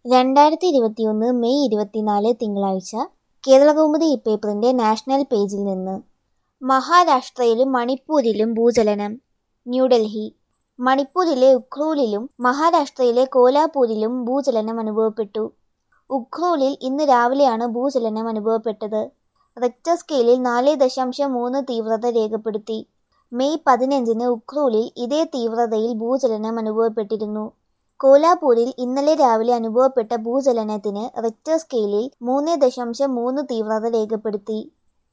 രണ്ടായിരത്തി ഇരുപത്തിയൊന്ന് മെയ് ഇരുപത്തിനാല് തിങ്കളാഴ്ച കേരളകൗമുദി ഇപ്പേപ്പറിന്റെ നാഷണൽ പേജിൽ നിന്ന് മഹാരാഷ്ട്രയിലും മണിപ്പൂരിലും ഭൂചലനം ന്യൂഡൽഹി മണിപ്പൂരിലെ ഉഖ്രൂലിലും മഹാരാഷ്ട്രയിലെ കോലാപൂരിലും ഭൂചലനം അനുഭവപ്പെട്ടു ഉഖ്രൂലിൽ ഇന്ന് രാവിലെയാണ് ഭൂചലനം അനുഭവപ്പെട്ടത് റിക്ടർ സ്കെയിലിൽ നാല് ദശാംശം മൂന്ന് തീവ്രത രേഖപ്പെടുത്തി മെയ് പതിനഞ്ചിന് ഉഖ്രൂലിൽ ഇതേ തീവ്രതയിൽ ഭൂചലനം അനുഭവപ്പെട്ടിരുന്നു കോലാപൂരിൽ ഇന്നലെ രാവിലെ അനുഭവപ്പെട്ട ഭൂചലനത്തിന് റിക്ടർ സ്കെയിലിൽ മൂന്ന് ദശാംശം മൂന്ന് തീവ്രത രേഖപ്പെടുത്തി